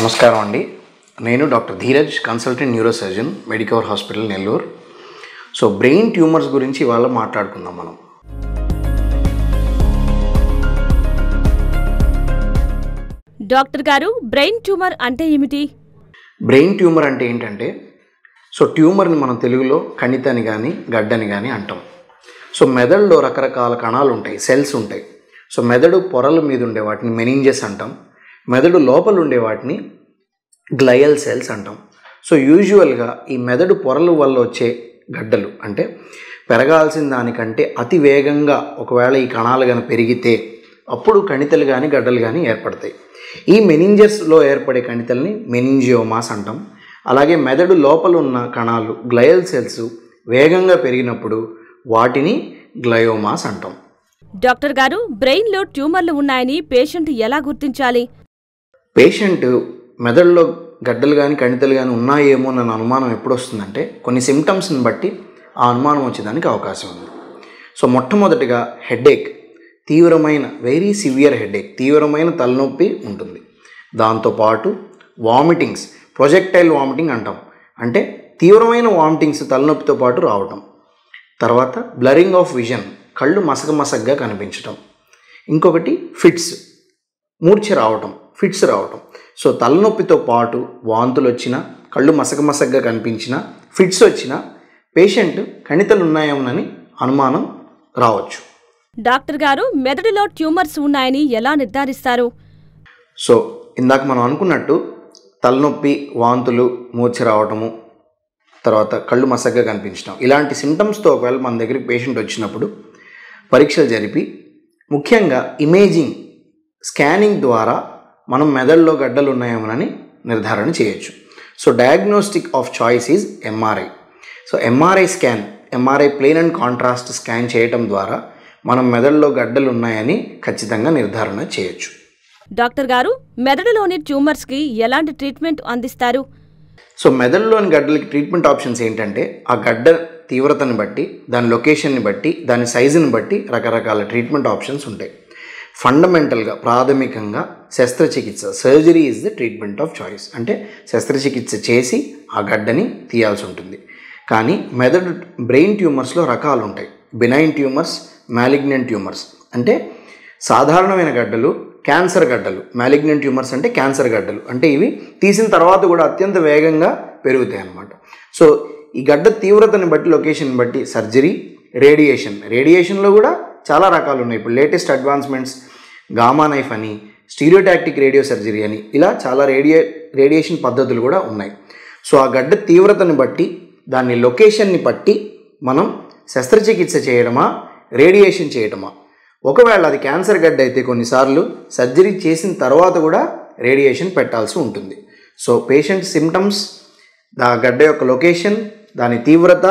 నమస్కారం అండి నేను doctor Dheeraj consultant neurosurgeon Medicover hospital Nellore so brain tumours గురించి ఇవాళ మాట్లాడుకుందాం మనం డాక్టర్ గారు బ్రెయిన్ ట్యూమర్ అంటే ఏమిటి బ్రెయిన్ ట్యూమర్ అంటే ఏంటంటే సో ట్యూమర్ని మనం తెలుగులో కణితని కానీ గడ్డని కానీ అంటాం సో మెదడులో రకరకాల కణాలు ఉంటాయి సెల్స్ ఉంటాయి సో మెదడు పొరల మీద ఉండే వాటిని మెనింజెస్ అంటాం మెదడు లోపల ఉండే వాటిని గ్లయల్ సెల్స్ అంటాం సో యూజువల్గా ఈ మెదడు పొరల వల్ల వచ్చే గడ్డలు అంటే పెరగాల్సిన దానికంటే అతి వేగంగా ఒకవేళ ఈ కణాలు కానీ పెరిగితే అప్పుడు కణితలు కానీ గడ్డలు కానీ ఏర్పడతాయి ఈ మెనింజర్స్లో ఏర్పడే కణితల్ని మెనింజియోమాస్ అంటాం అలాగే మెదడు లోపల ఉన్న కణాలు గ్లయల్ సెల్స్ వేగంగా పెరిగినప్పుడు వాటిని గ్లయోమాస్ అంటాం డాక్టర్ గారు బ్రెయిన్లో ట్యూమర్లు ఉన్నాయని పేషెంట్ ఎలా గుర్తించాలి పేషెంట్ మెదడులో గడ్డలు కానీ కణితలు కానీ ఉన్నాయేమో అన్న అనుమానం ఎప్పుడు వస్తుందంటే కొన్ని సిమ్టమ్స్ని బట్టి ఆ అనుమానం వచ్చేదానికి అవకాశం ఉంది సో మొట్టమొదటిగా హెడేక్ తీవ్రమైన వెరీ సివియర్ హెడేక్ తీవ్రమైన తలనొప్పి ఉంటుంది దాంతోపాటు వామిటింగ్స్ ప్రొజెక్టైల్ వామిటింగ్ అంటాం అంటే తీవ్రమైన వామిటింగ్స్ తలనొప్పితో పాటు రావటం తర్వాత బ్లరింగ్ ఆఫ్ విజన్ కళ్ళు మసక మసగ్గా కనిపించటం ఇంకొకటి ఫిట్స్ మూర్ఛ రావటం ఫిట్స్ రావటం సో తలనొప్పితో పాటు వాంతులు వచ్చినా కళ్ళు మసక మసగ్గా కనిపించిన ఫిట్స్ వచ్చినా పేషెంట్ కణితలు ఉన్నాయేమోనని అనుమానం రావచ్చు డాక్టర్ గారు మెదడులో ట్యూమర్స్ ఉన్నాయని ఎలా నిర్ధారిస్తారు సో ఇందాక మనం అనుకున్నట్టు తలనొప్పి వాంతులు మూర్ఛ రావటము తర్వాత కళ్ళు మసగ్గా కనిపించడం ఇలాంటి సిమ్టమ్స్తో ఒకవేళ మన దగ్గరికి పేషెంట్ వచ్చినప్పుడు పరీక్షలు జరిపి ముఖ్యంగా ఇమేజింగ్ స్కానింగ్ ద్వారా మనం మెదడులో గడ్డలు ఉన్నాయేమోనని నిర్ధారణ చేయొచ్చు so diagnostic of choice is MRI so MRI scan MRI plain and contrast scan చేయటం ద్వారా మనం మెదడులో గడ్డలు ఉన్నాయని ఖచ్చితంగా నిర్ధారణ చేయొచ్చు డాక్టర్ గారు మెదడులోని ట్యూమర్స్కి ఎలాంటి ట్రీట్మెంట్ అందిస్తారు సో మెదడులోని గడ్డలకి ట్రీట్మెంట్ ఆప్షన్స్ ఏంటంటే ఆ గడ్డ తీవ్రతని బట్టి దాని లొకేషన్ని బట్టి దాని సైజుని బట్టి రకరకాల ట్రీట్మెంట్ ఆప్షన్స్ ఉంటాయి ఫండమెంటల్గా ప్రాథమికంగా శస్త్రచికిత్స surgery is the treatment of choice అంటే శస్త్రచికిత్స చేసి ఆ గడ్డని తీయాల్సి ఉంటుంది కానీ మెదడు బ్రెయిన్ ట్యూమర్స్లో రకాలు ఉంటాయి బినైన్ ట్యూమర్స్ మ్యాలిగ్నెంట్ ట్యూమర్స్ అంటే సాధారణమైన గడ్డలు క్యాన్సర్ గడ్డలు మ్యాలిగ్నెంట్ ట్యూమర్స్ అంటే క్యాన్సర్ గడ్డలు అంటే ఇవి తీసిన తర్వాత కూడా అత్యంత వేగంగా పెరుగుతాయి అన్నమాట సో ఈ గడ్డ తీవ్రతని బట్టి లొకేషన్ బట్టి సర్జరీ రేడియేషన్ రేడియేషన్లో కూడా చాలా రకాలు ఉన్నాయి ఇప్పుడు లేటెస్ట్ అడ్వాన్స్మెంట్స్ గామా నైఫ్ అని స్టీరియోటాక్టిక్ రేడియో సర్జరీ అని ఇలా చాలా రేడియే రేడియేషన్ పద్ధతులు కూడా ఉన్నాయి సో ఆ గడ్డ తీవ్రతని బట్టి దాని లొకేషన్ని బట్టి మనం శస్త్రచికిత్స చేయడమా రేడియేషన్ చేయడమా ఒకవేళ అది క్యాన్సర్ గడ్డ అయితే కొన్నిసార్లు సర్జరీ చేసిన తర్వాత కూడా రేడియేషన్ పెట్టాల్సి ఉంటుంది సో పేషెంట్ సిమ్టమ్స్ దా గడ్డ యొక్క లొకేషన్ దాని తీవ్రత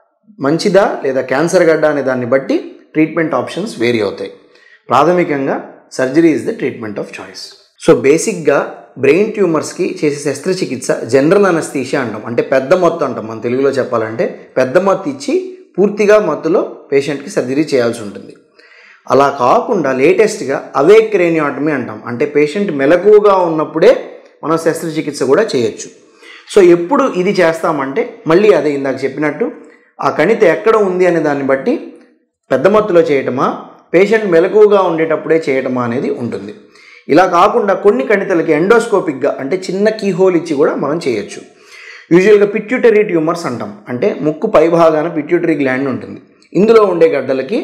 మంచిదా లేదా క్యాన్సర్ గడ్డ అనే దాన్ని బట్టి ట్రీట్మెంట్ ఆప్షన్స్ వేరీ అవుతాయి ప్రాథమికంగా surgery is the treatment of choice so బేసిక్గా బ్రెయిన్ ట్యూమర్స్కి చేసే శస్త్రచికిత్స జనరల్ అనస్థీషియా అంటాం అంటే పెద్ద మొత్తు అంటాం మన తెలుగులో చెప్పాలంటే పెద్ద మొత్తు ఇచ్చి పూర్తిగా మత్తులో పేషెంట్కి సర్జరీ చేయాల్సి ఉంటుంది అలా కాకుండా లేటెస్ట్గా అవేక్ క్రేనియాటమీ అంటాం అంటే పేషెంట్ మెలకువగా ఉన్నప్పుడే మనం శస్త్రచికిత్స కూడా చేయొచ్చు సో ఎప్పుడు ఇది చేస్తామంటే మళ్ళీ అదే ఇందాక చెప్పినట్టు ఆ కణిత ఎక్కడ ఉంది అనే దాన్ని బట్టి పెద్ద మొత్తులో చేయటమా పేషెంట్ మెలకువగా ఉండేటప్పుడే చేయటమా అనేది ఉంటుంది ఇలా కాకుండా కొన్ని కణితలకి ఎండోస్కోపిక్గా అంటే చిన్న కీహోల్ ఇచ్చి కూడా మనం చేయొచ్చు యూజువల్గా పిట్యూటరీ ట్యూమర్స్ అంటాం అంటే ముక్కు పైభాగాన పిట్యూటరీ గ్లాండ్ ఉంటుంది ఇందులో ఉండే గడ్డలకి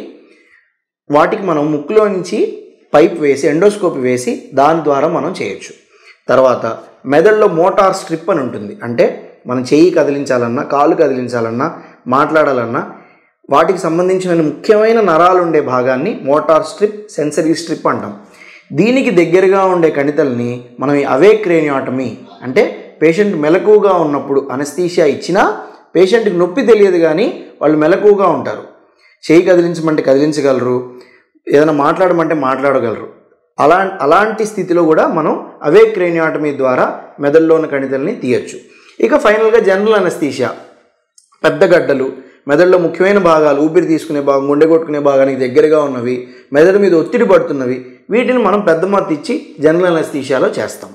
వాటికి మనం ముక్కులో నుంచి పైప్ వేసి ఎండోస్కోప్ వేసి దాని ద్వారా మనం చేయొచ్చు తర్వాత మెదడులో మోటార్ స్ట్రిప్ అని ఉంటుంది అంటే మనం చెయ్యి కదిలించాలన్నా కాలు కదిలించాలన్నా మాట్లాడాలన్నా వాటికి సంబంధించిన ముఖ్యమైన నరాలు ఉండే భాగాన్ని మోటార్ స్ట్రిప్ సెన్సరీ స్ట్రిప్ అంటాం దీనికి దగ్గరగా ఉండే కణితల్ని మనం ఈ అవేక్రేనియాటమీ అంటే పేషెంట్ మెలకువగా ఉన్నప్పుడు అనస్థీషియా ఇచ్చినా పేషెంట్కి నొప్పి తెలియదు కానీ వాళ్ళు మెలకువగా ఉంటారు చేయి కదిలించమంటే కదిలించగలరు ఏదైనా మాట్లాడమంటే మాట్లాడగలరు అలా అలాంటి స్థితిలో కూడా మనం అవే క్రేనియాటమీ ద్వారా మెదడులో ఉన్న కణితల్ని తీయచ్చు ఇక ఫైనల్గా జనరల్ అనస్థీషియా పెద్ద గడ్డలు మెదడులో ముఖ్యమైన భాగాలు ఊపిరి తీసుకునే భాగం గుండె కొట్టుకునే భాగానికి దగ్గరగా ఉన్నవి మెదడు మీద ఒత్తిడి పడుతున్నవి వీటిని మనం పెద్ద మత్తు ఇచ్చి జనరల్ అనస్థీషియాలో చేస్తాం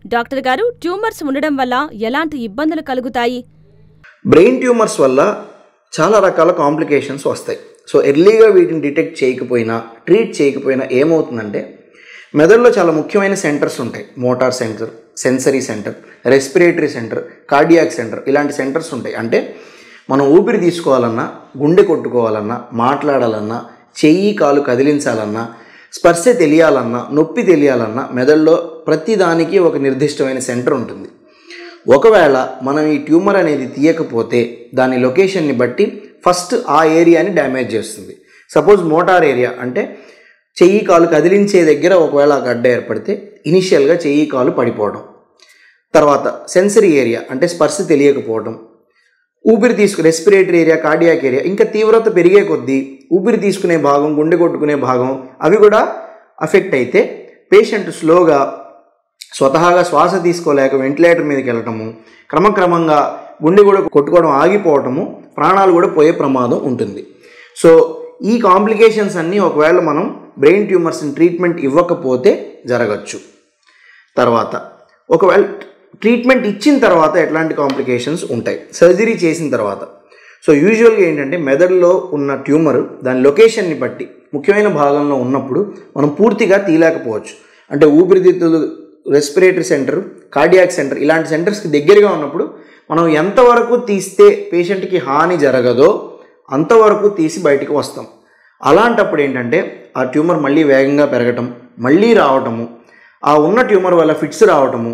డాక్టర్ గారు ట్యూమర్స్ ఉండడం వల్ల ఎలాంటి ఇబ్బందులు కలుగుతాయి బ్రెయిన్ ట్యూమర్స్ వల్ల చాలా రకాల కాంప్లికేషన్స్ వస్తాయి సో ఎర్లీగా వీటిని డిటెక్ట్ చేయకపోయినా ట్రీట్ చేయకపోయినా ఏమవుతుందంటే మెదడులో చాలా ముఖ్యమైన సెంటర్స్ ఉంటాయి motor centre sensory centre respiratory centre cardiac centre ఇలాంటి సెంటర్స్ ఉంటాయి అంటే మనం ఊపిరి తీసుకోవాలన్నా గుండె కొట్టుకోవాలన్నా మాట్లాడాలన్నా చెయ్యి కాలు కదిలించాలన్నా స్పర్శ తెలియాలన్నా నొప్పి తెలియాలన్నా మెదడులో ప్రతి దానికి ఒక నిర్దిష్టమైన సెంటర్ ఉంటుంది ఒకవేళ మనం ఈ ట్యూమర్ అనేది తీయకపోతే దాని లొకేషన్ని బట్టి ఫస్ట్ ఆ ఏరియాని డ్యామేజ్ చేస్తుంది సపోజ్ మోటార్ ఏరియా అంటే చెయ్యి కాలు కదిలించే దగ్గర ఒకవేళ ఆ గడ్డ ఏర్పడితే ఇనిషియల్గా చెయ్యి కాలు పడిపోవడం తర్వాత సెన్సరీ ఏరియా అంటే స్పర్శ తెలియకపోవడం ఊపిరి తీసుకు రెస్పిరేటరీ ఏరియా కార్డియాక్ ఏరియా ఇంకా తీవ్రత పెరిగే కొద్దీ ఊపిరి తీసుకునే భాగం గుండె కొట్టుకునే భాగం అవి కూడా అఫెక్ట్ అయితే పేషెంట్ స్లోగా స్వతహాగా శ్వాస తీసుకోలేక వెంటిలేటర్ మీదకి వెళ్ళటము క్రమక్రమంగా గుండె కూడా కొట్టుకోవడం ఆగిపోవటము ప్రాణాలు కూడా పోయే ప్రమాదం ఉంటుంది సో ఈ కాంప్లికేషన్స్ అన్నీ ఒకవేళ మనం బ్రెయిన్ ట్యూమర్స్ని ట్రీట్మెంట్ ఇవ్వకపోతే జరగచ్చు తర్వాత ఒకవేళ ట్రీట్మెంట్ ఇచ్చిన తర్వాత ఎట్లాంటి కాంప్లికేషన్స్ ఉంటాయి సర్జరీ చేసిన తర్వాత సో యూజువల్గా ఏంటంటే మెదడులో ఉన్న ట్యూమర్ దాని లొకేషన్ని బట్టి ముఖ్యమైన భాగంలో ఉన్నప్పుడు మనం పూర్తిగా తీయలేకపోవచ్చు అంటే ఊపిరితిత్తులు రెస్పిరేటరీ సెంటర్ కార్డియాక్ సెంటర్ ఇలాంటి సెంటర్స్కి దగ్గరగా ఉన్నప్పుడు మనం ఎంతవరకు తీస్తే పేషెంట్కి హాని జరగదో అంతవరకు తీసి బయటికి వస్తాం అలాంటప్పుడు ఏంటంటే ఆ ట్యూమర్ మళ్ళీ వేగంగా పెరగటం మళ్ళీ రావటము ఆ ఉన్న ట్యూమర్ వల్ల ఫిట్స్ రావటము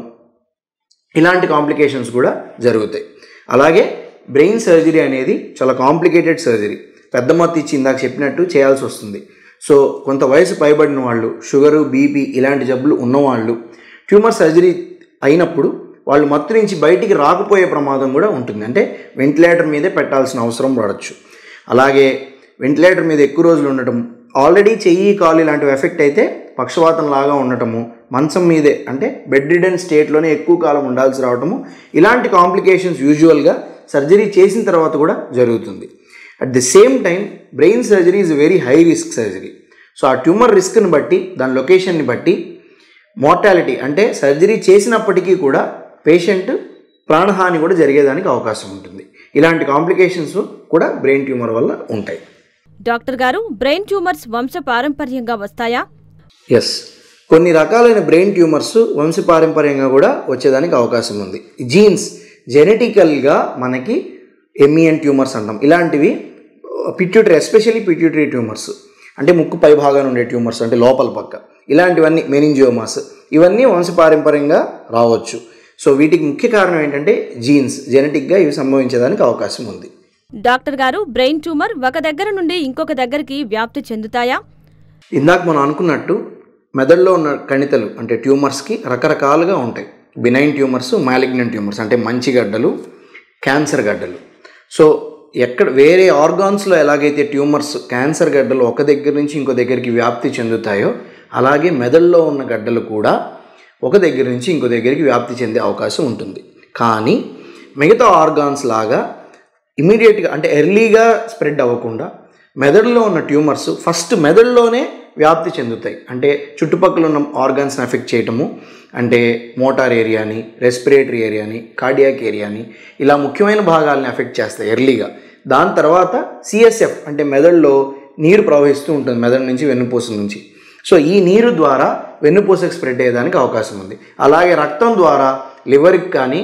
ఇలాంటి కాంప్లికేషన్స్ కూడా జరుగుతాయి అలాగే బ్రెయిన్ సర్జరీ అనేది చాలా కాంప్లికేటెడ్ సర్జరీ పెద్ద మొత్తం ఇచ్చి ఇందాక చెప్పినట్టు చేయాల్సి వస్తుంది సో కొంత వయసు పైబడిన వాళ్ళు షుగరు బీపీ ఇలాంటి జబ్బులు ఉన్నవాళ్ళు ట్యూమర్ సర్జరీ అయినప్పుడు వాళ్ళు మత్తు నుంచి బయటికి రాకపోయే ప్రమాదం కూడా ఉంటుంది అంటే వెంటిలేటర్ మీదే పెట్టాల్సిన అవసరం పడవచ్చు అలాగే వెంటిలేటర్ మీద ఎక్కువ రోజులు ఉండటం ఆల్రెడీ చెయ్యి కాలు ఇలాంటివి ఎఫెక్ట్ అయితే పక్షవాతం లాగా ఉండటము మంచం మీదే అంటే బెడ్ రిడన్ స్టేట్లోనే ఎక్కువ కాలం ఉండాల్సి రావటము ఇలాంటి కాంప్లికేషన్స్ యూజువల్గా సర్జరీ చేసిన తర్వాత కూడా జరుగుతుంది at the same time brain surgery is very high risk surgery so ఆ ట్యూమర్ రిస్క్ని బట్టి దాని లొకేషన్ని బట్టి మోర్టాలిటీ అంటే సర్జరీ చేసినప్పటికీ కూడా పేషెంట్ ప్రాణహాని కూడా జరిగేదానికి అవకాశం ఉంటుంది ఇలాంటి కాంప్లికేషన్స్ కూడా బ్రెయిన్ ట్యూమర్ వల్ల ఉంటాయి డాక్టర్ గారు బ్రెయిన్ ట్యూమర్స్ వంశ పారంపర్యంగా వస్తాయా ఎస్ కొన్ని రకాలైన బ్రెయిన్ ట్యూమర్స్ వంశపారంపర్యంగా కూడా వచ్చేదానికి అవకాశం ఉంది జీన్స్ జెనెటికల్గా మనకి ఎమియన్ ట్యూమర్స్ అంటాం ఇలాంటివి పిట్యూటరీ ఎస్పెషల్లీ పిట్యూటరీ ట్యూమర్స్ అంటే ముక్కు పై భాగాన ఉండే ట్యూమర్స్ అంటే లోపల పక్క ఇలాంటివన్నీ మెనింజియోమాస్ ఇవన్నీ వంశపారంపర్యంగా రావచ్చు సో వీటికి ముఖ్య కారణం ఏంటంటే జీన్స్ జెనెటిక్గా ఇవి సంభవించేదానికి అవకాశం ఉంది డాక్టర్ గారు బ్రెయిన్ ట్యూమర్ ఒక దగ్గర నుండి ఇంకొక దగ్గరికి వ్యాప్తి చెందుతాయా ఇందాక మనం అనుకున్నట్టు మెదడులో ఉన్న కణితలు అంటే ట్యూమర్స్కి రకరకాలుగా ఉంటాయి బినైన్ ట్యూమర్స్ మాలిగ్నెంట్ ట్యూమర్స్ అంటే మంచి గడ్డలు క్యాన్సర్ గడ్డలు సో ఎక్కడ వేరే ఆర్గాన్స్లో ఎలాగైతే ట్యూమర్స్ క్యాన్సర్ గడ్డలు ఒక దగ్గర నుంచి ఇంకో దగ్గరికి వ్యాప్తి చెందుతాయో అలాగే మెదడులో ఉన్న గడ్డలు కూడా ఒక దగ్గర నుంచి ఇంకో దగ్గరికి వ్యాప్తి చెందే అవకాశం ఉంటుంది కానీ మిగతా ఆర్గాన్స్ లాగా ఇమీడియట్గా అంటే ఎర్లీగా స్ప్రెడ్ అవ్వకుండా మెదడులో ఉన్న ట్యూమర్స్ ఫస్ట్ మెదడులోనే వ్యాప్తి చెందుతాయి అంటే చుట్టుపక్కల ఉన్న ఆర్గాన్స్ని ఎఫెక్ట్ చేయటము అంటే మోటార్ ఏరియాని రెస్పిరేటరీ ఏరియాని కార్డియాక్ ఏరియాని ఇలా ముఖ్యమైన భాగాలని ఎఫెక్ట్ చేస్తాయి ఎర్లీగా దాని తర్వాత సిఎస్ఎఫ్ అంటే మెదడులో నీరు ప్రవహిస్తూ ఉంటుంది మెదడు నుంచి వెన్నుపూస నుంచి సో ఈ నీరు ద్వారా వెన్నుపూసకు స్ప్రెడ్ అయ్యేదానికి అవకాశం ఉంది అలాగే రక్తం ద్వారా లివర్కి కానీ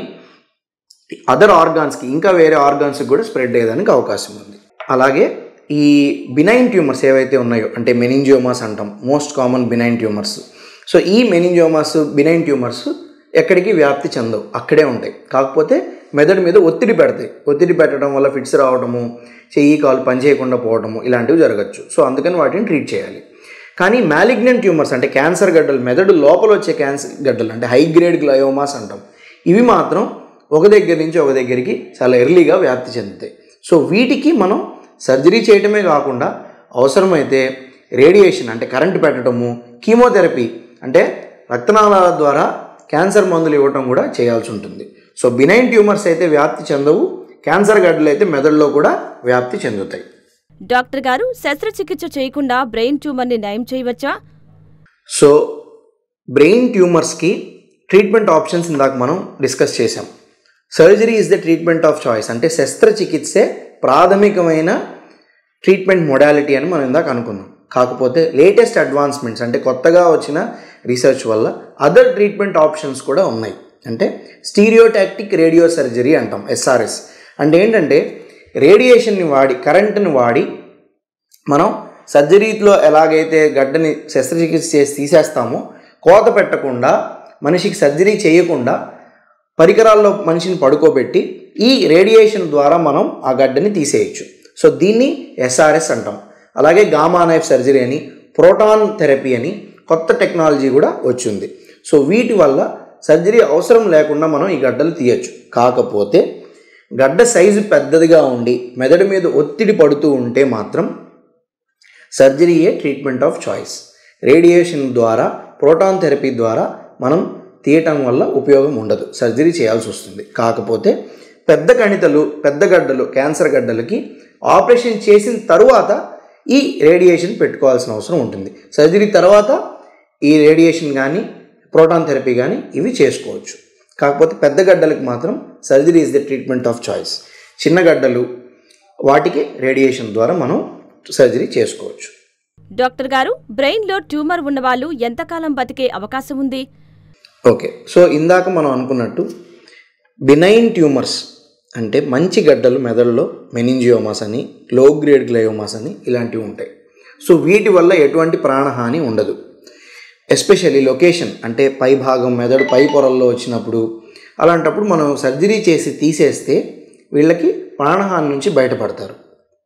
అదర్ ఆర్గాన్స్కి ఇంకా వేరే ఆర్గాన్స్కి కూడా స్ప్రెడ్ అయ్యేదానికి అవకాశం ఉంది అలాగే ఈ బినైన్ ట్యూమర్స్ ఏవైతే ఉన్నాయో అంటే మెనింజియోమాస్ అంటాం most common benign tumours so ఈ మెనింజియోమాస్ బినైన్ ట్యూమర్స్ ఎక్కడికి వ్యాప్తి చెందవు అక్కడే ఉంటాయి కాకపోతే మెదడు మీద ఒత్తిడి పెడతాయి ఒత్తిడి పెట్టడం వల్ల ఫిట్స్ రావడము చెయ్యి కాలు పనిచేయకుండా పోవడము ఇలాంటివి జరగచ్చు సో అందుకని వాటిని ట్రీట్ చేయాలి కానీ మ్యాలిగ్నెంట్ ట్యూమర్స్ అంటే క్యాన్సర్ గడ్డలు మెదడు లోపల వచ్చే క్యాన్సర్ గడ్డలు అంటే హై గ్రేడ్ గ్లయోమాస్ అంటాం ఇవి మాత్రం ఒక దగ్గర నుంచి ఒక దగ్గరికి చాలా ఎర్లీగా వ్యాప్తి చెందుతాయి సో వీటికి మనం సర్జరీ చేయటమే కాకుండా అవసరమైతే రేడియేషన్ అంటే కరెంట్ పెట్టడము కీమోథెరపీ అంటే రక్తనాళాల ద్వారా క్యాన్సర్ మందులు ఇవ్వటం కూడా చేయాల్సి ఉంటుంది సో బినైన్ ట్యూమర్స్ అయితే వ్యాప్తి చెందవు క్యాన్సర్ గడ్డలు అయితే మెదడులో కూడా వ్యాప్తి చెందుతాయి డాక్టర్ గారు శస్త్రచికిత్స చేయకుండా బ్రెయిన్ ట్యూమర్ని నయం చేయవచ్చా సో బ్రెయిన్ ట్యూమర్స్కి ట్రీట్మెంట్ ఆప్షన్స్ ఇందాక మనం డిస్కస్ చేసాం surgery is the treatment of choice అంటే శస్త్రచికిత్సే ప్రాథమికమైన ట్రీట్మెంట్ మొడాలిటీ అని మనం ఇందాక అనుకున్నాం కాకపోతే లేటెస్ట్ అడ్వాన్స్మెంట్స్ అంటే కొత్తగా వచ్చిన రీసెర్చ్ వల్ల అదర్ ట్రీట్మెంట్ ఆప్షన్స్ కూడా ఉన్నాయి అంటే స్టీరియోటాక్టిక్ రేడియో సర్జరీ అంటాం ఎస్ఆర్ఎస్ అంటే ఏంటంటే రేడియేషన్ని వాడి కరెంటుని వాడి మనం సర్జరీలో ఎలాగైతే గడ్డని శస్త్రచికిత్స చేసి తీసేస్తామో కోత పెట్టకుండా మనిషికి సర్జరీ చేయకుండా పరికరాల్లో మనిషిని పడుకోబెట్టి ఈ రేడియేషన్ ద్వారా మనం ఆ గడ్డని తీసేయచ్చు సో దీన్ని ఎస్ఆర్ఎస్ అంటాం అలాగే గామా నైఫ్ సర్జరీ అని ప్రోటాన్ థెరపీ అని కొత్త టెక్నాలజీ కూడా వచ్చింది సో వీటి వల్ల సర్జరీ అవసరం లేకుండా మనం ఈ గడ్డలు తీయచ్చు కాకపోతే గడ్డ సైజు పెద్దదిగా ఉండి మెదడు మీద ఒత్తిడి పడుతూ ఉంటే మాత్రం సర్జరీయే ట్రీట్మెంట్ ఆఫ్ చాయిస్ రేడియేషన్ ద్వారా ప్రోటాన్ థెరపీ ద్వారా మనం తీయటం వల్ల ఉపయోగం ఉండదు సర్జరీ చేయాల్సి వస్తుంది కాకపోతే పెద్ద కణితలు పెద్ద గడ్డలు క్యాన్సర్ గడ్డలకి ఆపరేషన్ చేసిన తరువాత ఈ రేడియేషన్ పెట్టుకోవాల్సిన అవసరం ఉంటుంది సర్జరీ తర్వాత ఈ రేడియేషన్ కానీ ప్రోటాన్ థెరపీ కానీ ఇవి చేసుకోవచ్చు కాకపోతే పెద్ద గడ్డలకు మాత్రం surgery is the treatment of choice చిన్న గడ్డలు వాటికి రేడియేషన్ ద్వారా మనం సర్జరీ చేసుకోవచ్చు డాక్టర్ గారు బ్రెయిన్లో ట్యూమర్ ఉన్నవాళ్ళు ఎంతకాలం బతికే అవకాశం ఉంది ఓకే సో ఇందాక మనం అనుకున్నట్టు బినైన్ ట్యూమర్స్ అంటే మంచి గడ్డలు మెదడులో మెనింజియోమాస్ అని లో గ్రేడ్ గ్లయోమాస్ అని ఇలాంటివి ఉంటాయి సో వీటి వల్ల ఎటువంటి ప్రాణహాని ఉండదు ఎస్పెషల్లీ లొకేషన్ అంటే పై భాగం మెదడు పై పొరల్లో వచ్చినప్పుడు అలాంటప్పుడు మనం సర్జరీ చేసి తీసేస్తే వీళ్ళకి ప్రాణహాని నుంచి బయటపడతారు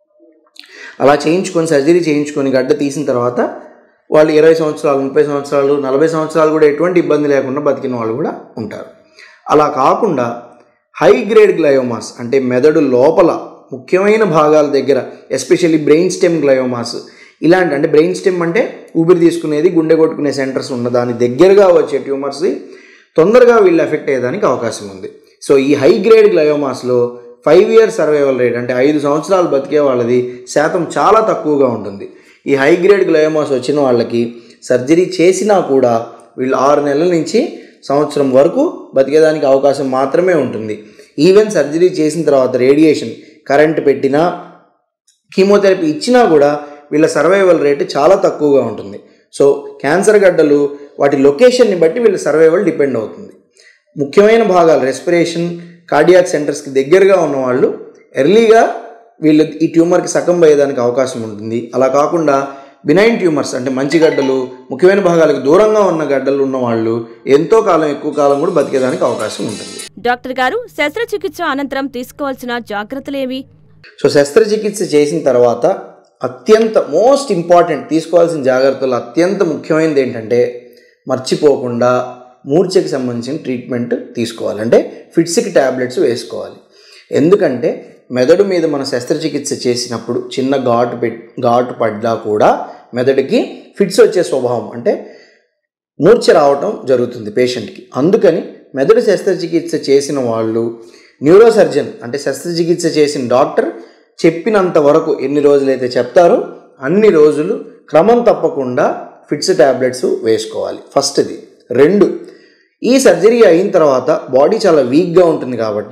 అలా చేయించుకొని సర్జరీ చేయించుకొని గడ్డ తీసిన తర్వాత వాళ్ళు ఇరవై సంవత్సరాలు ముప్పై సంవత్సరాలు నలభై సంవత్సరాలు కూడా ఎటువంటి ఇబ్బంది లేకుండా బతికిన వాళ్ళు కూడా ఉంటారు అలా కాకుండా హై గ్రేడ్ గ్లయోమాస్ అంటే మెదడు లోపల ముఖ్యమైన భాగాల దగ్గర ఎస్పెషల్లీ బ్రెయిన్ స్టెమ్ గ్లయోమాస్ ఇలాంటి అంటే బ్రెయిన్ స్టెమ్ అంటే ఊపిరి తీసుకునేది గుండె కొట్టుకునే సెంటర్స్ ఉన్న దాని దగ్గరగా వచ్చే ట్యూమర్స్ తొందరగా వీళ్ళు ఎఫెక్ట్ అయ్యేదానికి అవకాశం ఉంది సో ఈ హై గ్రేడ్ గ్లయోమాస్లో ఫైవ్ ఇయర్ సర్వైవల్ రేట్ అంటే ఐదు సంవత్సరాలు బతికే వాళ్ళది శాతం చాలా తక్కువగా ఉంటుంది ఈ హై గ్రేడ్ గ్లయోమాస్ వచ్చిన వాళ్ళకి సర్జరీ చేసినా కూడా వీళ్ళు ఆరు నెలల నుంచి సంవత్సరం వరకు బతికేదానికి అవకాశం మాత్రమే ఉంటుంది ఈవెన్ సర్జరీ చేసిన తర్వాత రేడియేషన్ కరెంట్ పెట్టినా కీమోథెరపీ ఇచ్చినా కూడా వీళ్ళ సర్వైవల్ రేటు చాలా తక్కువగా ఉంటుంది సో క్యాన్సర్ గడ్డలు వాటి లొకేషన్ని బట్టి వీళ్ళ సర్వైవల్ డిపెండ్ అవుతుంది ముఖ్యమైన భాగాలు రెస్పిరేషన్ కార్డియాక్ సెంటర్స్కి దగ్గరగా ఉన్నవాళ్ళు ఎర్లీగా వీళ్ళు ఈ ట్యూమర్కి సకం అయ్యేదానికి అవకాశం ఉంటుంది అలా కాకుండా బినైన్ ట్యూమర్స్ అంటే మంచి గడ్డలు ముఖ్యమైన భాగాలకు దూరంగా ఉన్న గడ్డలు ఉన్న వాళ్ళు ఎంతో కాలం ఎక్కువ కాలం కూడా బతికేదానికి అవకాశం ఉంటుంది డాక్టర్ గారు శస్త్రచికిత్స అనంతరం తీసుకోవాల్సిన జాగ్రత్తలేవి సో శస్త్రచికిత్స చేసిన తర్వాత అత్యంత మోస్ట్ ఇంపార్టెంట్ తీసుకోవాల్సిన జాగ్రత్తలు అత్యంత ముఖ్యమైనది ఏంటంటే మర్చిపోకుండా మూర్ఛకి సంబంధించిన ట్రీట్మెంట్ తీసుకోవాలి అంటే ఫిట్స్కి ట్యాబ్లెట్స్ వేసుకోవాలి ఎందుకంటే మెదడు మీద మన శస్త్రచికిత్స చేసినప్పుడు చిన్న ఘాటు పెట్ ఘాటు పడ్డా కూడా మెదడుకి ఫిట్స్ వచ్చే స్వభావం అంటే మూర్ఛ రావటం జరుగుతుంది పేషెంట్కి అందుకని మెదడు శస్త్రచికిత్స చేసిన వాళ్ళు న్యూరోసర్జన్ అంటే శస్త్రచికిత్స చేసిన డాక్టర్ చెప్పినంత వరకు ఎన్ని రోజులైతే చెప్తారో అన్ని రోజులు క్రమం తప్పకుండా ఫిట్స్ ట్యాబ్లెట్స్ వేసుకోవాలి ఫస్ట్ది రెండు ఈ సర్జరీ అయిన తర్వాత బాడీ చాలా వీక్గా ఉంటుంది కాబట్టి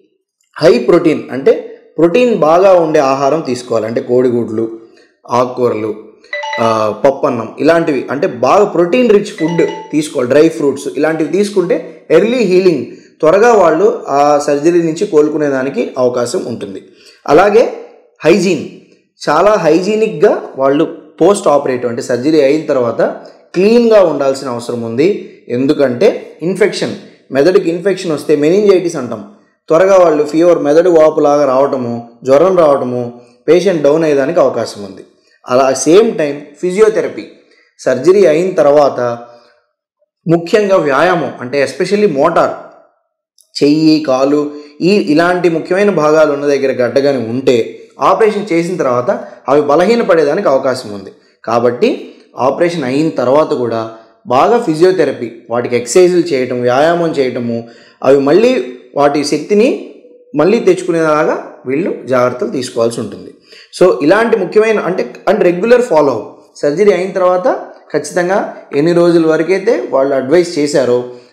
హై ప్రోటీన్ అంటే ప్రోటీన్ బాగా ఉండే ఆహారం తీసుకోవాలి అంటే కోడిగుడ్లు ఆకుకూరలు ఆ, పప్పన్నం ఇలాంటివి అంటే బాగా ప్రోటీన్ రిచ్ ఫుడ్ తీసుకోవాలి డ్రై ఫ్రూట్స్ ఇలాంటివి తీసుకుంటే ఎర్లీ హీలింగ్ త్వరగా వాళ్ళు ఆ సర్జరీ నుంచి కోలుకునేదానికి అవకాశం ఉంటుంది అలాగే హైజీన్ చాలా హైజీనిక్గా వాళ్ళు పోస్ట్ ఆపరేటివ్ అంటే సర్జరీ అయిన తర్వాత క్లీన్గా ఉండాల్సిన అవసరం ఉంది ఎందుకంటే ఇన్ఫెక్షన్ మెదడుకి ఇన్ఫెక్షన్ వస్తే మెనింజైటిస్ అంటాం త్వరగా వాళ్ళు ఫీవర్ మెదడు వాపులాగా రావటము జ్వరం రావటము పేషెంట్ డౌన్ అయ్యేదానికి అవకాశం ఉంది అలా సేమ్ టైం ఫిజియోథెరపీ సర్జరీ అయిన తర్వాత ముఖ్యంగా వ్యాయామం అంటే ఎస్పెషల్లీ మోటార్ చెయ్యి కాలు ఈ ఇలాంటి ముఖ్యమైన భాగాలు ఉన్న దగ్గర గడ్డగాని ఉంటే ఆపరేషన్ చేసిన తర్వాత అవి బలహీనపడేదానికి అవకాశం ఉంది కాబట్టి ఆపరేషన్ అయిన తర్వాత కూడా బాగా ఫిజియోథెరపీ వాటికి ఎక్సర్సైజులు చేయటం వ్యాయామం చేయటము అవి మళ్ళీ వాటి శక్తిని మళ్ళీ తెచ్చుకునేలాగా వీళ్ళు జాగ్రత్తలు తీసుకోవాల్సి ఉంటుంది సో ఇలాంటి ముఖ్యమైన అంటే and regular follow up surgery అయిన తర్వాత ఖచ్చితంగా ఎన్ని రోజుల వరకైతే వాళ్ళు అడ్వైస్ చేశారో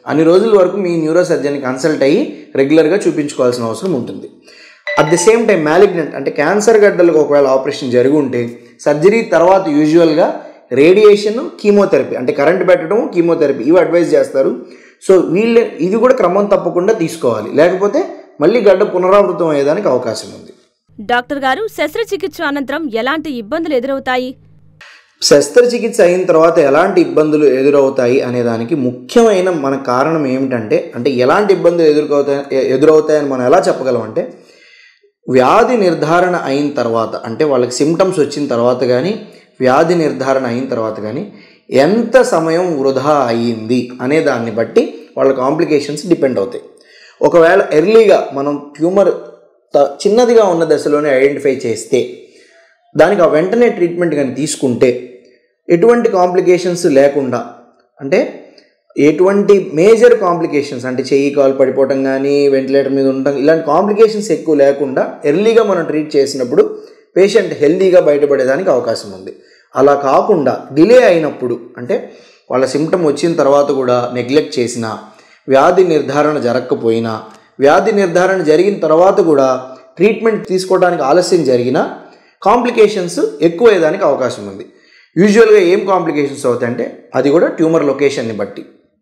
అన్ని రోజుల వరకు మీ న్యూరో సర్జన్ని కన్సల్ట్ అయ్యి రెగ్యులర్గా చూపించుకోవాల్సిన అవసరం ఉంటుంది at the same time malignant అంటే క్యాన్సర్ గడ్డలకు ఒకవేళ ఆపరేషన్ జరిగి ఉంటే సర్జరీ తర్వాత యూజువల్గా రేడియేషన్ కీమోథెరపీ అంటే కరెంట్ పెట్టడం కీమోథెరపీ ఇవి అడ్వైజ్ చేస్తారు సో వీళ్ళు ఇది కూడా క్రమం తప్పకుండా తీసుకోవాలి లేకపోతే మళ్ళీ గడ్డ పునరావృతం అయ్యేదానికి అవకాశం ఉంది డాక్టర్ గారు శస్త్రచికిత్స అనంతరం ఎలాంటి ఇబ్బందులు ఎదురవుతాయి శస్త్రచికిత్స అయిన తర్వాత ఎలాంటి ఇబ్బందులు ఎదురవుతాయి అనే దానికి ముఖ్యమైన మన కారణం ఏమిటంటే అంటే ఎలాంటి ఇబ్బందులు ఎదుర్కొవుతాయి ఎదురవుతాయని మనం ఎలా చెప్పగలం అంటే వ్యాధి నిర్ధారణ అయిన తర్వాత అంటే వాళ్ళకి సిమ్టమ్స్ వచ్చిన తర్వాత కానీ వ్యాధి నిర్ధారణ అయిన తర్వాత కానీ ఎంత సమయం వృధా అయ్యింది అనే దాన్ని బట్టి వాళ్ళ కాంప్లికేషన్స్ డిపెండ్ అవుతాయి ఒకవేళ ఎర్లీగా మనం ట్యూమర్ త- చిన్నదిగా ఉన్న దశలోనే ఐడెంటిఫై చేస్తే దానికి ఆ వెంటనే ట్రీట్మెంట్ కానీ తీసుకుంటే ఎటువంటి కాంప్లికేషన్స్ లేకుండా అంటే ఎటువంటి మేజర్ కాంప్లికేషన్స్ అంటే చెయ్యి కాలు పడిపోవటం కానీ వెంటిలేటర్ మీద ఉండటం ఇలాంటి కాంప్లికేషన్స్ ఎక్కువ లేకుండా ఎర్లీగా మనం ట్రీట్ చేసినప్పుడు పేషెంట్ హెల్దీగా బయటపడేదానికి అవకాశం ఉంది అలా కాకుండా డిలే అయినప్పుడు అంటే వాళ్ళ సిమ్టమ్ వచ్చిన తర్వాత కూడా నెగ్లెక్ట్ చేసినా వ్యాధి నిర్ధారణ జరగకపోయినా వ్యాధి నిర్ధారణ జరిగిన తర్వాత కూడా ట్రీట్మెంట్ తీసుకోవడానికి ఆలస్యం జరిగినా కాంప్లికేషన్స్ ఎక్కువ అయ్యేదానికి అవకాశం ఉంది యూజువల్గా ఏం కాంప్లికేషన్స్ అవుతాయంటే అది కూడా ట్యూమర్ లొకేషన్ని బట్టి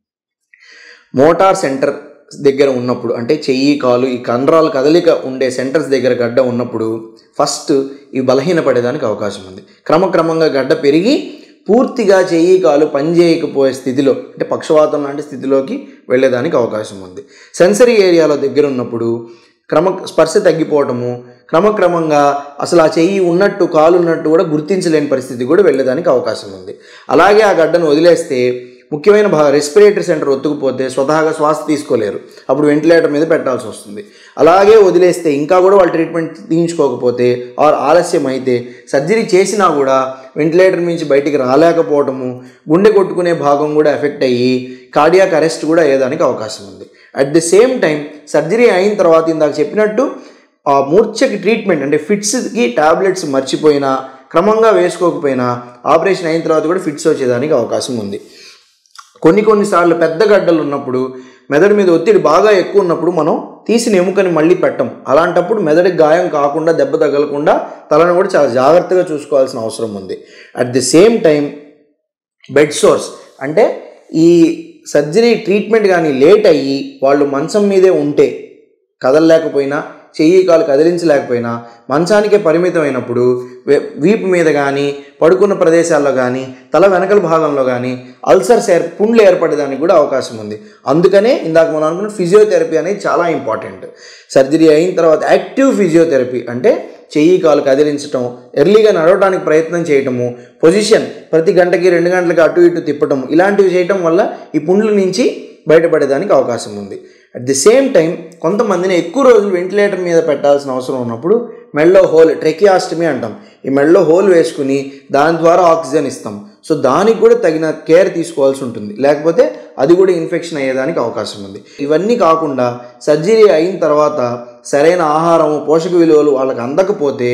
మోటార్ సెంటర్ దగ్గర ఉన్నప్పుడు అంటే చెయ్యి కాలు ఈ కండరాల కదలిక ఉండే సెంటర్స్ దగ్గర గడ్డ ఉన్నప్పుడు ఫస్ట్ ఇవి బలహీనపడేదానికి అవకాశం ఉంది క్రమక్రమంగా గడ్డ పెరిగి పూర్తిగా చెయ్యి కాలు పనిచేయకపోయే స్థితిలో అంటే పక్షవాతం లాంటి స్థితిలోకి వెళ్ళేదానికి అవకాశం ఉంది సెన్సరీ ఏరియాలో దగ్గర ఉన్నప్పుడు క్రమ స్పర్శ తగ్గిపోవటము క్రమక్రమంగా అసలు ఆ చెయ్యి ఉన్నట్టు కాలు ఉన్నట్టు కూడా గుర్తించలేని పరిస్థితి కూడా వెళ్ళేదానికి అవకాశం ఉంది అలాగే ఆ గడ్డను వదిలేస్తే ముఖ్యమైన భాగం రెస్పిరేటరీ సెంటర్ ఒత్తుకుపోతే స్వతహాగా శ్వాస తీసుకోలేరు అప్పుడు వెంటిలేటర్ మీద పెట్టాల్సి వస్తుంది అలాగే వదిలేస్తే ఇంకా కూడా వాళ్ళు ట్రీట్మెంట్ తీయించుకోకపోతే ఆర్ ఆలస్యం అయితే సర్జరీ చేసినా కూడా వెంటిలేటర్ నుంచి బయటికి రాలేకపోవటము గుండె కొట్టుకునే భాగం కూడా ఎఫెక్ట్ అయ్యి కార్డియాక్ అరెస్ట్ కూడా అయ్యేదానికి అవకాశం ఉంది at the same time surgery అయిన తర్వాత ఇందాక చెప్పినట్టు ఆ మూర్ఛకి ట్రీట్మెంట్ అంటే ఫిట్స్కి టాబ్లెట్స్ మర్చిపోయినా క్రమంగా వేసుకోకపోయినా ఆపరేషన్ అయిన తర్వాత కూడా ఫిట్స్ వచ్చేదానికి అవకాశం ఉంది కొన్ని కొన్నిసార్లు పెద్ద గడ్డలు ఉన్నప్పుడు మెదడు మీద ఒత్తిడి బాగా ఎక్కువ ఉన్నప్పుడు మనం తీసిన ఎముకని మళ్ళీ పెట్టం అలాంటప్పుడు మెదడుకి గాయం కాకుండా దెబ్బ తగలకుండా తలను కూడా చాలా జాగ్రత్తగా చూసుకోవాల్సిన అవసరం ఉంది at the same time bed sores అంటే ఈ సర్జరీ ట్రీట్మెంట్ కానీ లేట్ అయ్యి వాళ్ళు మంచం మీదే ఉంటే కదలలేకపోయినా చెయ్యి కాలు కదిలించలేకపోయినా మంచానికే పరిమితం అయినప్పుడు వే- వీపు మీద కానీ పడుకున్న ప్రదేశాల్లో కానీ తల వెనకల భాగంలో కానీ అల్సర్స్ ఏర్ పుండ్లు ఏర్పడేదానికి కూడా అవకాశం ఉంది అందుకనే ఇందాక మనం అనుకున్న ఫిజియోథెరపీ అనేది చాలా ఇంపార్టెంట్ సర్జరీ అయిన తర్వాత యాక్టివ్ ఫిజియోథెరపీ అంటే చెయ్యి కాలు కదిలించటం ఎర్లీగా నడవడానికి ప్రయత్నం చేయటము పొజిషన్ ప్రతి గంటకి రెండు గంటలకి అటు ఇటు తిప్పటం ఇలాంటివి చేయటం వల్ల ఈ పుండ్ల నుంచి బయటపడేదానికి అవకాశం ఉంది అట్ ది సేమ్ టైం కొంతమందిని ఎక్కువ రోజులు వెంటిలేటర్ మీద పెట్టాల్సిన అవసరం ఉన్నప్పుడు మెడలో హోల్ ట్రెకియాస్టమీ అంటాం ఈ మెడలో హోల్ వేసుకుని దాని ద్వారా ఆక్సిజన్ ఇస్తాం సో దానికి కూడా తగిన కేర్ తీసుకోవాల్సి ఉంటుంది లేకపోతే అది కూడా ఇన్ఫెక్షన్ అయ్యేదానికి అవకాశం ఉంది ఇవన్నీ కాకుండా సర్జరీ అయిన తర్వాత సరైన ఆహారము పోషక విలువలు వాళ్ళకి అందకపోతే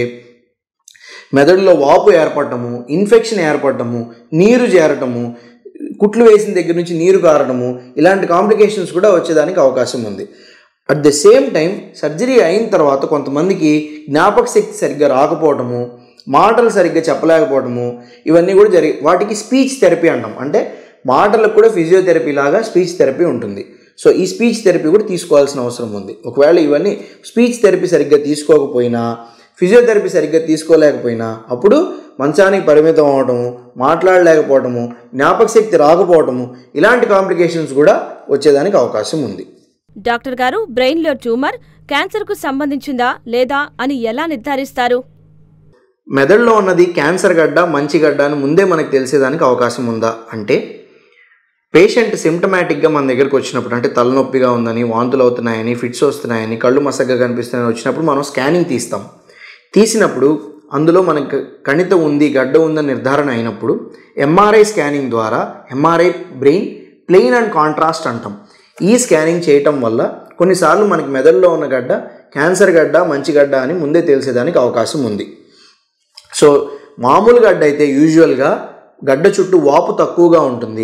మెదడులో వాపు ఏర్పడటము ఇన్ఫెక్షన్ ఏర్పడటము నీరు చేరటము కుట్లు వేసిన దగ్గర నుంచి నీరు కారడము ఇలాంటి కాంప్లికేషన్స్ కూడా వచ్చేదానికి అవకాశం ఉంది at the same time surgery అయిన తర్వాత కొంతమందికి జ్ఞాపక శక్తి సరిగ్గా రాకపోవటము మాటలు సరిగ్గా చెప్పలేకపోవటము ఇవన్నీ కూడా జరిగి వాటికి స్పీచ్ థెరపీ అంటాం అంటే మాటలకు కూడా ఫిజియోథెరపీ లాగా స్పీచ్ థెరపీ ఉంటుంది సో ఈ స్పీచ్ థెరపీ కూడా తీసుకోవాల్సిన అవసరం ఉంది ఒకవేళ ఇవన్నీ స్పీచ్ థెరపీ సరిగ్గా తీసుకోకపోయినా ఫిజియోథెరపీ సరిగ్గా తీసుకోలేకపోయినా అప్పుడు మంచానికి పరిమితం అవటము మాట్లాడలేకపోవటము జ్ఞాపక శక్తి రాకపోవటము ఇలాంటి కాంప్లికేషన్స్ కూడా వచ్చేదానికి అవకాశం ఉంది డాక్టర్ గారు బ్రెయిన్లో ట్యూమర్ క్యాన్సర్కు సంబంధించిందా లేదా అని ఎలా నిర్ధారిస్తారు మెదడులో ఉన్నది క్యాన్సర్ గడ్డ మంచి గడ్డ అని ముందే మనకు తెలిసేదానికి అవకాశం ఉందా అంటే పేషెంట్ సిమ్టమాటిక్గా మన దగ్గరకు వచ్చినప్పుడు అంటే తలనొప్పిగా ఉందని వాంతులు అవుతున్నాయని ఫిట్స్ వస్తున్నాయని కళ్ళు మసగ్గా కనిపిస్తున్నాయని వచ్చినప్పుడు మనం స్కానింగ్ తీస్తాం తీసినప్పుడు అందులో మనకు కణిత ఉంది గడ్డ ఉందని నిర్ధారణ అయినప్పుడు ఎంఆర్ఐ స్కానింగ్ ద్వారా MRI brain plain and contrast అంటాం ఈ స్కానింగ్ చేయటం వల్ల కొన్నిసార్లు మనకి మెదడులో ఉన్న గడ్డ క్యాన్సర్ గడ్డ మంచి గడ్డ అని ముందే తెలిసేదానికి అవకాశం ఉంది సో మామూలు గడ్డ అయితే యూజువల్గా గడ్డ చుట్టూ వాపు తక్కువగా ఉంటుంది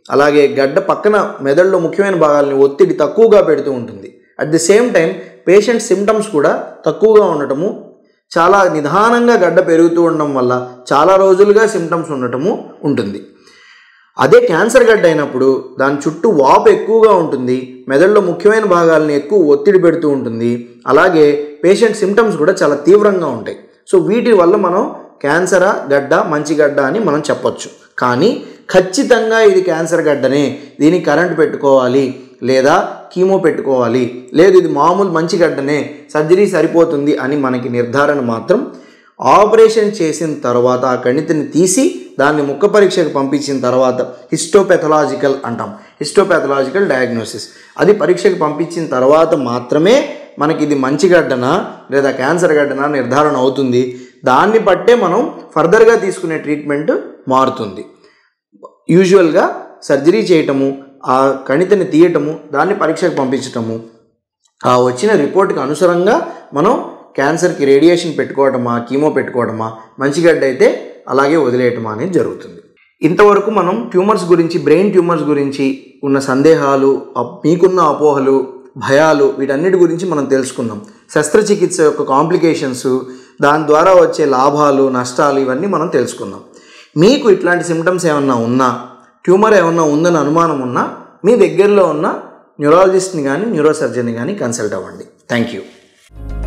అలాగే గడ్డ పక్కన మెదడులో ముఖ్యమైన భాగాలని ఒత్తిడి తక్కువగా పెడుతూ ఉంటుంది at the same time patient symptoms కూడా తక్కువగా ఉండటము చాలా నిదానంగా గడ్డ పెరుగుతూ ఉండడం వల్ల చాలా రోజులుగా సిమ్టమ్స్ ఉండటము ఉంటుంది అదే క్యాన్సర్ గడ్డ అయినప్పుడు దాని చుట్టూ వాపు ఎక్కువగా ఉంటుంది మెదడులో ముఖ్యమైన భాగాలను ఎక్కువ ఒత్తిడి పెడుతూ ఉంటుంది అలాగే పేషెంట్ సిమ్టమ్స్ కూడా చాలా తీవ్రంగా ఉంటాయి సో వీటి వల్ల మనం క్యాన్సరా గడ్డ మంచి గడ్డ అని మనం చెప్పొచ్చు కానీ ఖచ్చితంగా ఇది క్యాన్సర్ గడ్డనే దీనికి కరెంట్ పెట్టుకోవాలి లేదా కీమో పెట్టుకోవాలి లేదు ఇది మామూలు మంచి గడ్డనే సర్జరీ సరిపోతుంది అని మనకి నిర్ధారణ మాత్రం ఆపరేషన్ చేసిన తర్వాత ఆ కణితిని తీసి దాన్ని ముక్క పరీక్షకు పంపించిన తర్వాత హిస్టోపెథలాజికల్ అంటాం హిస్టోపెథలాజికల్ డయాగ్నోసిస్ అది పరీక్షకు పంపించిన తర్వాత మాత్రమే మనకి ఇది మంచి గడ్డనా లేదా క్యాన్సర్ గడ్డనా నిర్ధారణ అవుతుంది దాన్ని బట్టే మనం ఫర్దర్గా తీసుకునే ట్రీట్మెంట్ మారుతుంది యూజువల్గా సర్జరీ చేయటము ఆ కణితిని తీయటము దాన్ని పరీక్షకు పంపించటము ఆ వచ్చిన రిపోర్ట్కి అనుసరంగా మనం క్యాన్సర్కి రేడియేషన్ పెట్టుకోవటమా కీమో పెట్టుకోవటమా మంచి గడ్డ అయితే అలాగే వదిలేయటమా అనేది జరుగుతుంది ఇంతవరకు మనం ట్యూమర్స్ గురించి బ్రెయిన్ ట్యూమర్స్ గురించి ఉన్న సందేహాలు అప్- మీకున్న అపోహలు భయాలు వీటన్నిటి గురించి మనం తెలుసుకున్నాం శస్త్రచికిత్స యొక్క కాంప్లికేషన్స్ దాని ద్వారా వచ్చే లాభాలు నష్టాలు ఇవన్నీ మనం తెలుసుకున్నాం మీకు ఇట్లాంటి సిమ్టమ్స్ ఏమన్నా ఉన్నా ట్యూమర్ ఏమన్నా ఉందని అనుమానం ఉన్నా మీ దగ్గరలో ఉన్న న్యూరాలజిస్ట్ని కానీ న్యూరోసర్జన్ని కానీ కన్సల్ట్ అవ్వండి థ్యాంక్ యూ